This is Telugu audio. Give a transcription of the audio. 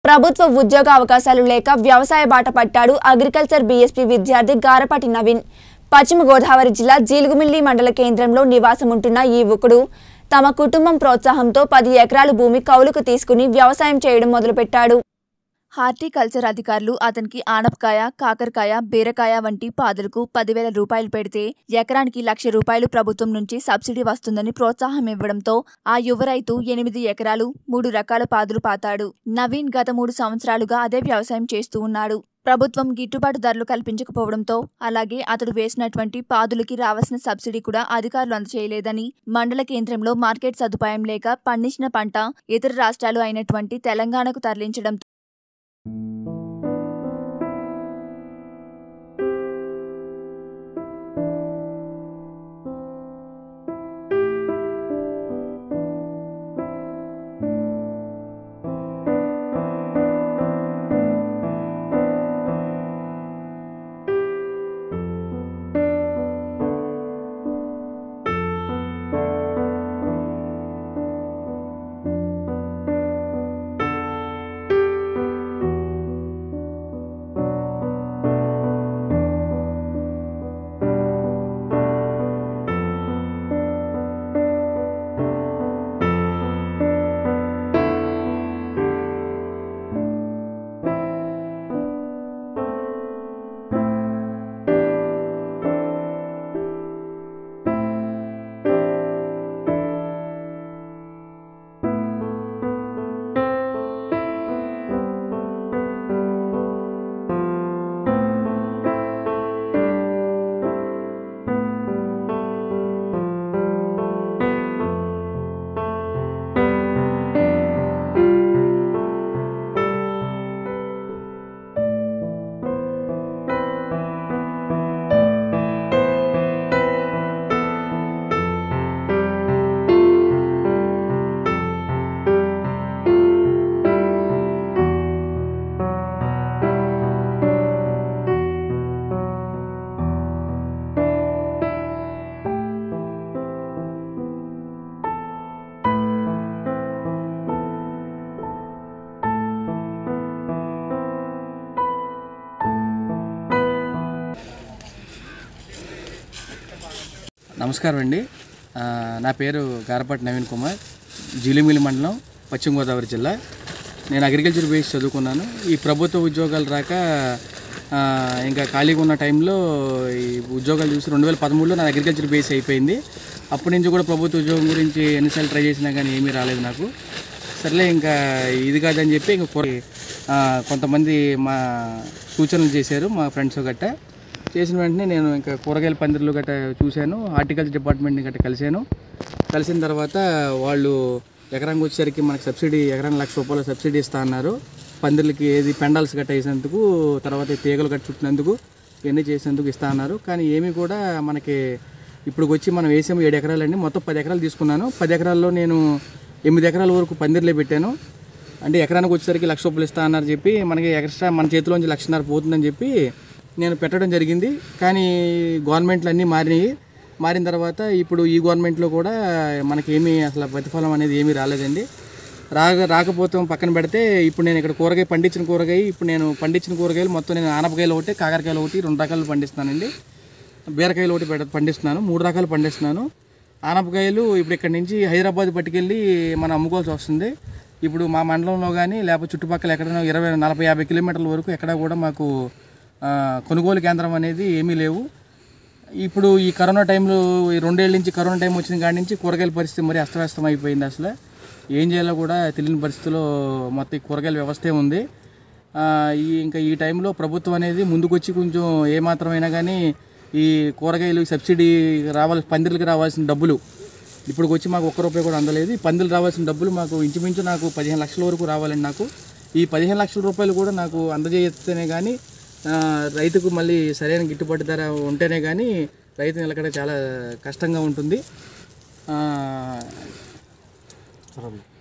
ప్రభుత్వ ఉద్యోగ అవకాశాలు లేక వ్యవసాయ బాట పట్టాడు అగ్రికల్చర్ బీఎస్పీ విద్యార్థి గారపాటి నవీన్ పశ్చిమ గోదావరి జిల్లా జీలుగుమిల్లి మండల కేంద్రంలో నివాసం ఉంటున్న ఈ యువకుడు తమ కుటుంబం ప్రోత్సాహంతో పది ఎకరాల భూమి కౌలుకు తీసుకుని వ్యవసాయం చేయడం మొదలుపెట్టాడు హార్టికల్చర్ అధికారులు అతనికి ఆనపకాయ కాకరకాయ బీరకాయ వంటి పాదులకు పదివేల రూపాయలు పెడితే ఎకరానికి లక్ష రూపాయలు ప్రభుత్వం నుంచి సబ్సిడీ వస్తుందని ప్రోత్సాహం ఇవ్వడంతో ఆ యువ రైతు ఎనిమిది ఎకరాలు మూడు రకాల పాదులు పాతాడు నవీన్ గత మూడు సంవత్సరాలుగా అదే వ్యవసాయం చేస్తూ ఉన్నాడు ప్రభుత్వం గిట్టుబాటు ధరలు కల్పించకపోవడంతో అలాగే అతడు వేసినటువంటి పాదులకి రావాల్సిన సబ్సిడీ కూడా అధికారులు అందచేయలేదని మండల కేంద్రంలో మార్కెట్ సదుపాయం లేక పండించిన పంట ఇతర రాష్ట్రాలు అయినటువంటి తెలంగాణకు తరలించడం నమస్కారం అండి ఆ, నా పేరు గారపాటి నవీన్ కుమార్ జీలిమిలి మండలం పశ్చిమ గోదావరి జిల్లా నేను అగ్రికల్చర్ బేస్ చదువుకున్నాను ఈ ప్రభుత్వ ఉద్యోగాలు రాక ఆ, ఇంకా ఖాళీగా ఉన్న టైంలో ఈ ఉద్యోగాలు చూసి రెండు వేల పదమూడులో నా అగ్రికల్చర్ బేస్ అయిపోయింది అప్పటి నుంచి కూడా ప్రభుత్వ ఉద్యోగం గురించి ఎన్నిసార్లు ట్రై చేసినా కానీ ఏమీ రాలేదు నాకు సర్లే ఇంకా ఇది కాదని చెప్పి ఇంకా కూర ఆ, కొంతమంది మా సూచనలు చేశారు మా ఫ్రెండ్స్ గట్ట చేసిన వెంటనే నేను ఇంకా కూరగాయల పందిర్లు గట్ట చూశాను హార్టికల్చర్ డిపార్ట్మెంట్ని గట్ట కలిశాను కలిసిన తర్వాత వాళ్ళు ఎకరానికి వచ్చేసరికి మనకి సబ్సిడీ ఎకరానికి లక్ష రూపాయలు సబ్సిడీ ఇస్తా అన్నారు పందిర్లకి ఏది పెండాల్స్ గట్ట వేసేందుకు తర్వాత ఈ తీగలు గట్ట చుట్టినందుకు ఇవన్నీ చేసేందుకు ఇస్తా అన్నారు కానీ ఏమీ కూడా మనకి ఇప్పుడు వచ్చి మనం వేసాము ఏడు ఎకరాలండి మొత్తం పది ఎకరాలు తీసుకున్నాను పది ఎకరాల్లో నేను ఎనిమిది ఎకరాల వరకు పందిర్లే పెట్టాను అంటే ఎకరానికి వచ్చేసరికి లక్ష రూపాయలు ఇస్తా అన్నారు చెప్పి మనకి ఎక్స్ట్రా మన చేతిలోంచి లక్షన్నర పోతుందని చెప్పి నేను పెట్టడం జరిగింది కానీ గవర్నమెంట్లు అన్నీ మారినాయి మారిన తర్వాత ఇప్పుడు ఈ గవర్నమెంట్లో కూడా మనకి ఏమీ అసలు ప్రతిఫలం అనేది ఏమీ రాలేదండి రాక రాకపోతే పక్కన పెడితే ఇప్పుడు నేను ఇక్కడ కూరగాయ పండించిన కూరగాయ ఇప్పుడు నేను పండించిన కూరగాయలు మొత్తం నేను ఆనపకాయలు ఒకటి కాకరకాయలు ఒకటి రెండు రకాలు పండిస్తానండి బీరకాయలు ఒకటి పెడ పండిస్తున్నాను మూడు రకాలు పండిస్తున్నాను ఆనపకాయలు ఇప్పుడు ఇక్కడ నుంచి హైదరాబాద్ పట్టుకెళ్ళి మనం అమ్ముకోవాల్సి వస్తుంది ఇప్పుడు మా మండలంలో కానీ లేకపోతే చుట్టుపక్కల ఎక్కడైనా ఇరవై నలభై యాభై కిలోమీటర్ల వరకు ఎక్కడ కూడా మాకు ఆ, కొనుగోలు కేంద్రం అనేది ఏమీ లేవు ఇప్పుడు ఈ కరోనా టైంలో ఈ రెండేళ్ళ నుంచి కరోనా టైం వచ్చిన కాడి నుంచి కూరగాయల పరిస్థితి మరి అస్తవ్యస్తం అయిపోయింది అసలు ఏం చేయాలో కూడా తెలియని పరిస్థితిలో మొత్తం ఈ కూరగాయల వ్యవస్థే ఉంది ఆ, ఈ ఇంకా ఈ టైంలో ప్రభుత్వం అనేది ముందుకొచ్చి కొంచెం ఏమాత్రమైనా కానీ ఈ కూరగాయలు సబ్సిడీ రావాలి పందిర్లకి రావాల్సిన డబ్బులు ఇప్పుడు వచ్చి మాకు ఒక్క రూపాయి కూడా అందలేదు ఈ పందిలు రావాల్సిన డబ్బులు మాకు ఇంచుమించు నాకు పదిహేను లక్షల వరకు రావాలండి నాకు ఈ పదిహేను లక్షల రూపాయలు కూడా నాకు అందజేస్తేనే కానీ ఆ, రైతుకు మళ్ళీ సరైన గిట్టుబాటు ధర ఉంటేనే కానీ రైతు నిలకడ చాలా కష్టంగా ఉంటుంది ఆ,